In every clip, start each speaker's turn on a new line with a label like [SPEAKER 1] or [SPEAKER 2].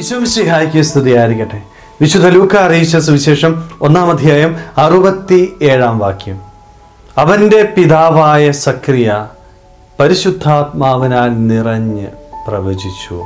[SPEAKER 1] ഈശോമിശിഹായ്ക്ക് സ്തുതിയായിരിക്കട്ടെ വിശുദ്ധ ലൂക്ക അറിയിച്ച സുവിശേഷം ഒന്നാം അധ്യായം അറുപത്തി ഏഴാം വാക്യം അവന്റെ പിതാവായ സക്രിയ പരിശുദ്ധാത്മാവിനാൽ നിറഞ്ഞ് പ്രവചിച്ചു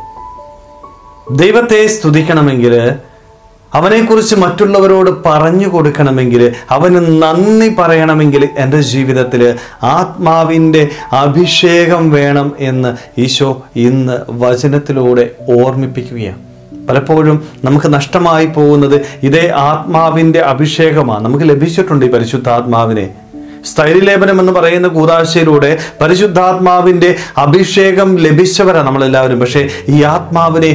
[SPEAKER 1] ദൈവത്തെ സ്തുതിക്കണമെങ്കിൽ അവനെക്കുറിച്ച് മറ്റുള്ളവരോട് പറഞ്ഞു കൊടുക്കണമെങ്കിൽ അവന് നന്ദി പറയണമെങ്കിൽ എൻ്റെ ജീവിതത്തിൽ ആത്മാവിൻ്റെ അഭിഷേകം വേണം എന്ന് ഈശോ ഇന്ന് വചനത്തിലൂടെ ഓർമ്മിപ്പിക്കുകയാണ് പലപ്പോഴും നമുക്ക് നഷ്ടമായി പോകുന്നത് ഇതേ ആത്മാവിൻ്റെ അഭിഷേകമാണ് നമുക്ക് ലഭിച്ചിട്ടുണ്ട് ഈ പരിശുദ്ധാത്മാവിനെ സ്ഥൈര്യലേപനം എന്ന് പറയുന്ന കൂതാശയിലൂടെ പരിശുദ്ധാത്മാവിൻ്റെ അഭിഷേകം ലഭിച്ചവരാണ് നമ്മളെല്ലാവരും പക്ഷേ ഈ ആത്മാവിനെ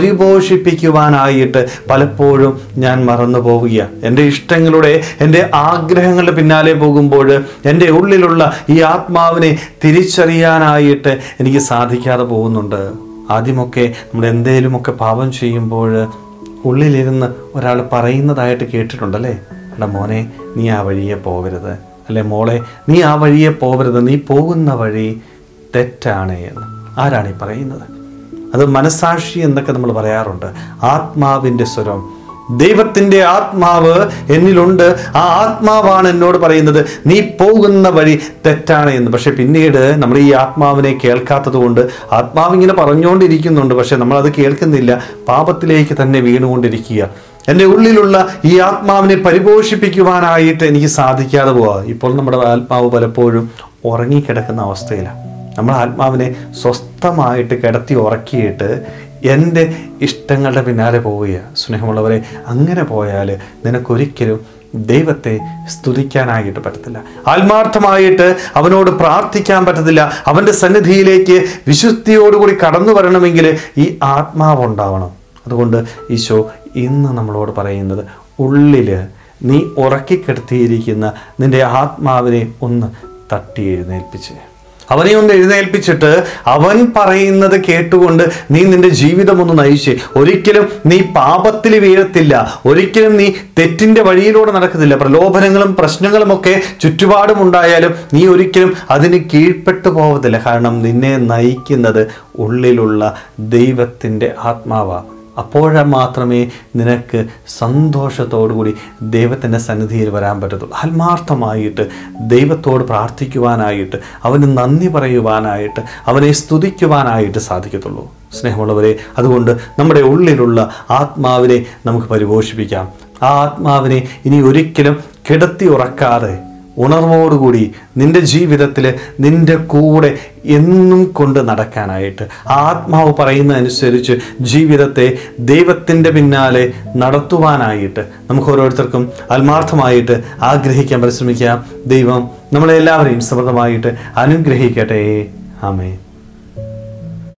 [SPEAKER 1] പരിപോഷിപ്പിക്കുവാനായിട്ട് പലപ്പോഴും ഞാൻ മറന്നു പോവുകയാണ് എൻ്റെ ഇഷ്ടങ്ങളുടെ എൻ്റെ ആഗ്രഹങ്ങളുടെ പിന്നാലെ പോകുമ്പോൾ എൻ്റെ ഉള്ളിലുള്ള ഈ ആത്മാവിനെ തിരിച്ചറിയാനായിട്ട് എനിക്ക് സാധിക്കാതെ പോകുന്നുണ്ട് ആദ്യമൊക്കെ നമ്മൾ എന്തേലുമൊക്കെ പാപം ചെയ്യുമ്പോൾ ഉള്ളിലിരുന്ന് ഒരാൾ പറയുന്നതായിട്ട് കേട്ടിട്ടുണ്ടല്ലേ എടാ മോനെ നീ ആ വഴിയെ പോകരുത് അല്ലെ മോളെ നീ ആ വഴിയെ പോകരുത് നീ പോകുന്ന വഴി തെറ്റാണ് എന്ന് ആരാണ് ഈ പറയുന്നത് അത് മനസാക്ഷി എന്നൊക്കെ നമ്മൾ പറയാറുണ്ട് ആത്മാവിൻ്റെ സ്വരം ദൈവത്തിൻ്റെ ആത്മാവ് എന്നിലുണ്ട് ആ ആത്മാവാണ് എന്നോട് പറയുന്നത് നീ പോകുന്ന വഴി തെറ്റാണ് എന്ന് പക്ഷെ പിന്നീട് നമ്മൾ ഈ ആത്മാവിനെ കേൾക്കാത്തത് കൊണ്ട് ആത്മാവ് ഇങ്ങനെ പറഞ്ഞുകൊണ്ടിരിക്കുന്നുണ്ട് പക്ഷെ നമ്മളത് കേൾക്കുന്നില്ല പാപത്തിലേക്ക് തന്നെ വീണുകൊണ്ടിരിക്കുക എൻ്റെ ഉള്ളിലുള്ള ഈ ആത്മാവിനെ പരിപോഷിപ്പിക്കുവാനായിട്ട് എനിക്ക് സാധിക്കാതെ പോവാ ഇപ്പോൾ നമ്മുടെ ആത്മാവ് പലപ്പോഴും ഉറങ്ങിക്കിടക്കുന്ന അവസ്ഥയിലാണ് നമ്മൾ ആത്മാവിനെ സ്വസ്ഥമായിട്ട് കിടത്തി ഉറക്കിയിട്ട് എൻ്റെ ഇഷ്ടങ്ങളുടെ പിന്നാലെ പോവുകയാണ് സ്നേഹമുള്ളവരെ അങ്ങനെ പോയാൽ നിനക്കൊരിക്കലും ദൈവത്തെ സ്തുതിക്കാനായിട്ട് പറ്റത്തില്ല ആത്മാർത്ഥമായിട്ട് അവനോട് പ്രാർത്ഥിക്കാൻ പറ്റത്തില്ല അവൻ്റെ സന്നിധിയിലേക്ക് വിശുദ്ധിയോടുകൂടി കടന്നു വരണമെങ്കിൽ ഈ ആത്മാവ് ഉണ്ടാവണം അതുകൊണ്ട് ഈശോ ഇന്ന് നമ്മളോട് പറയുന്നത് ഉള്ളിൽ നീ ഉറക്കിക്കെടുത്തിയിരിക്കുന്ന നിന്റെ ആത്മാവിനെ ഒന്ന് തട്ടി എഴുന്നേൽപ്പിച്ച് അവനെ ഒന്ന് എഴുന്നേൽപ്പിച്ചിട്ട് അവൻ പറയുന്നത് കേട്ടുകൊണ്ട് നീ നിന്റെ ജീവിതം ഒന്ന് നയിച്ച് ഒരിക്കലും നീ പാപത്തിൽ വീഴത്തില്ല ഒരിക്കലും നീ തെറ്റിന്റെ വഴിയിലൂടെ നടക്കത്തില്ല പ്രലോഭനങ്ങളും പ്രശ്നങ്ങളും ഒക്കെ ചുറ്റുപാടും ഉണ്ടായാലും നീ ഒരിക്കലും അതിന് കീഴ്പ്പെട്ടു പോകത്തില്ല കാരണം നിന്നെ നയിക്കുന്നത് ഉള്ളിലുള്ള ദൈവത്തിൻ്റെ ആത്മാവാണ് അപ്പോഴ മാത്രമേ നിനക്ക് സന്തോഷത്തോടുകൂടി ദൈവത്തിൻ്റെ സന്നിധിയിൽ വരാൻ പറ്റത്തുള്ളൂ ആത്മാർത്ഥമായിട്ട് ദൈവത്തോട് പ്രാർത്ഥിക്കുവാനായിട്ട് അവന് നന്ദി പറയുവാനായിട്ട് അവനെ സ്തുതിക്കുവാനായിട്ട് സാധിക്കത്തുള്ളൂ സ്നേഹമുള്ളവരെ അതുകൊണ്ട് നമ്മുടെ ഉള്ളിലുള്ള ആത്മാവിനെ നമുക്ക് പരിപോഷിപ്പിക്കാം ആ ആത്മാവിനെ ഇനി ഒരിക്കലും കിടത്തി ഉറക്കാതെ ഉണർവോടുകൂടി നിന്റെ ജീവിതത്തിൽ നിന്റെ കൂടെ എന്നും കൊണ്ട് നടക്കാനായിട്ട് ആ ആത്മാവ് പറയുന്നതനുസരിച്ച് ജീവിതത്തെ ദൈവത്തിൻ്റെ പിന്നാലെ നടത്തുവാനായിട്ട് നമുക്ക് ഓരോരുത്തർക്കും ആത്മാർത്ഥമായിട്ട് ആഗ്രഹിക്കാൻ പരിശ്രമിക്കാം ദൈവം നമ്മളെല്ലാവരെയും സമൃദ്ധമായിട്ട് അനുഗ്രഹിക്കട്ടെ ആമേ